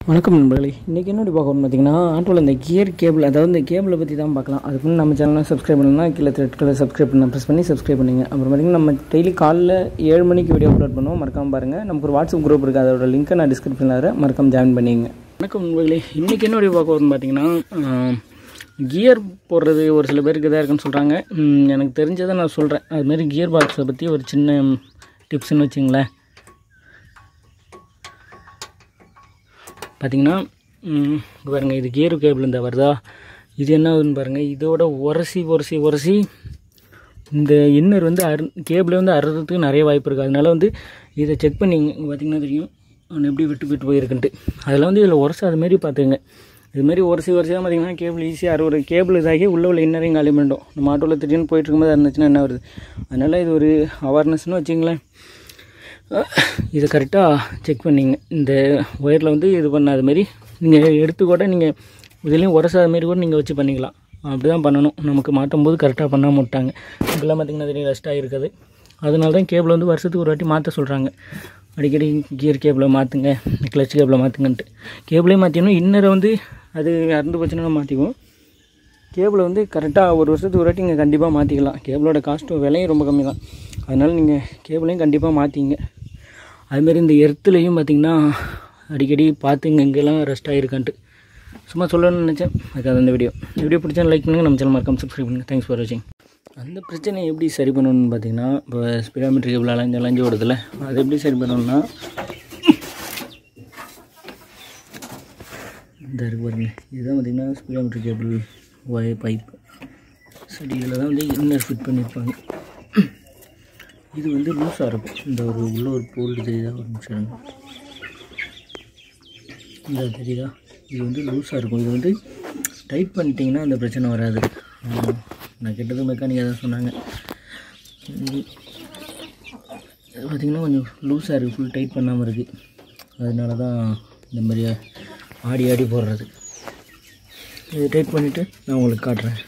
வணக்கம் நண்பர்களே இன்றைக்கி என்னடி பார்க்கணும் பார்த்தீங்கன்னா ஆட்டோவில் இந்த கியர் கேபிள் அதாவது இந்த கேபிளை பற்றி தான் பார்க்கலாம் அதுக்கு முன்னாடி நம்ம சேனலை சப்ஸ்கிரைப் பண்ணணும்னா கீழே ரெட் கலர் சப்ஸ்கிரைப் பண்ண ப்ரெஸ் பண்ணி சப்ஸ்கிரைப் பண்ணுங்க அப்புறம் பார்த்தீங்கன்னா நம்ம டெய்லி காலைல ஏழு மணிக்கு வீடியோ அப்லோட் பண்ணுவோம் மறக்காம பாருங்கள் நமக்கு ஒரு வாட்ஸ்அப் குரூப் இருக்குது அதோட லிங்க்கை நான் டிஸ்கிரிப்ஷனில் தரேன் மறக்காம ஜாயின் பண்ணிங்க வணக்கம் நண்பர்களே இன்றைக்கி என்ன வீடியோ பார்க்க வரும் பார்த்தீங்கன்னா கியர் போடுறது ஒரு சில பேருக்கு இதாக இருக்குன்னு சொல்கிறாங்க எனக்கு தெரிஞ்சதை நான் சொல்கிறேன் அதுமாரி கியர் பாக்ஸை பற்றி ஒரு சின்ன டிப்ஸ்னு வச்சுங்களேன் பார்த்தீங்கன்னா ம், இங்க பாருங்க இது கியர் கேபிள் இந்த வருதா இது என்ன ஆகுதுன்னு பாருங்கள் இதோட உரசி உரசி உரசி இந்த இன்னர் வந்து அரு கேபிளை வந்து அறுறதுக்கு நிறைய வாய்ப்பு இருக்குது அதனால வந்து இதை செக் பண்ணி இங்க பார்த்தீங்கன்னா தெரியும் அவன் எப்படி விட்டு விட்டு போயிருக்குன்ட்டு அதெல்லாம் வந்து இதில் உரசு அது மாதிரி பார்த்துங்க இதுமாரி உரசி உரசியாக பார்த்தீங்கன்னா கேபிள் ஈஸியாக அறுபது கேபிள் இதாகி உள்ளே உள்ள இன்னரையும் காலி பண்ணிட்டோம் நம்ம ஆட்டோவில் திடீர்னு போயிட்டு இருக்கும்போது இருந்துச்சுன்னா என்ன வருது அதனால் இது ஒரு அவேர்னஸ்னு வச்சுங்களேன் இதை கரெக்டாக செக் பண்ணிங்க இந்த ஒயரில் வந்து இது பண்ணாத மாதிரி நீங்கள் எடுத்து கூட நீங்கள் இதுலேயும் உரசாத மாரி கூட நீங்கள் வச்சு பண்ணிக்கலாம் அப்படி தான் பண்ணணும் நமக்கு மாட்டும் போது கரெக்டாக பண்ணாமல் விட்டாங்க இப்பெல்லாம் பார்த்திங்கன்னா தெரியும் ரஸ்ட்டாக இருக்குது அதனால தான் கேபிள் வந்து வருஷத்துக்கு ஒரு வாட்டி மாற்ற சொல்கிறாங்க அடிக்கடி கியர் கேபிளை மாற்றுங்க கிளச் கேபிளை மாற்றுங்கன்ட்டு கேபிளே மாற்றினோம் இன்னரை வந்து அது அறுந்து போச்சுன்னா மாற்றிக்குவோம் கேபிளை வந்து கரெக்டாக ஒரு வருஷத்துக்கு ஒரு வாட்டி நீங்கள் கண்டிப்பாக மாற்றிக்கலாம் கேபிளோட காஸ்ட்டும் விலையும் ரொம்ப கம்மி தான் அதனால் நீங்கள் கேபிளையும் கண்டிப்பாக மாற்றிங்க அதுமாரி இந்த எர்த்துலேயும் பார்த்தீங்கன்னா அடிக்கடி பார்த்துங்க இங்கெல்லாம் ரெஸ்ட் ஆகிருக்கான்ட்டு சும்மா சொல்லணும்னு நினச்சேன் அதுக்காக அந்த வீடியோ இந்த வீடியோ பிடிச்சா லைக் பண்ணுங்கள் நம்ம சேனல் மறக்காம சப்ஸ்கிரைப் பண்ணுங்கள் தேங்க்ஸ் ஃபார் வாட்சிங் அந்த பிரச்சனையை எப்படி சரி பண்ணணும்னு பார்த்தீங்கன்னா இப்போ ஸ்பிராமீட்டர் கேபிள் அலைஞ்சு அலைஞ்சு ஓடுதுல அது எப்படி சரி பண்ணணும்னா இந்த இருக்கு பாருங்க இதுதான் பார்த்தீங்கன்னா ஸ்பிராமீட்டர் கேபிள் ஒயர் பைப் சரி இதில் தான் வந்து இன்னர் ஃபிட் பண்ணியிருப்பாங்க இது வந்து லூஸாக இருக்கும் இந்த ஒரு உள்ள ஒரு போல்டு தெரியுதா ஒரு நிமிஷம் இருங்க. இந்த தெரியுதா இது வந்து லூஸாக இருக்கும் இது வந்து டைட் பண்ணிட்டீங்கன்னா அந்த பிரச்சனை வராது ஆமா. நான் கேட்டது மெக்கானிக்காக தான் சொன்னாங்க இது இது பார்த்திங்கன்னா கொஞ்சம் லூஸாக இருக்குது ஃபுல் டைட் பண்ணாமல் இருக்குது அதனால தான் இந்த மாதிரி ஆடி ஆடி போடுறது இது டைட் பண்ணிவிட்டு நான் உங்களுக்கு காட்டுறேன்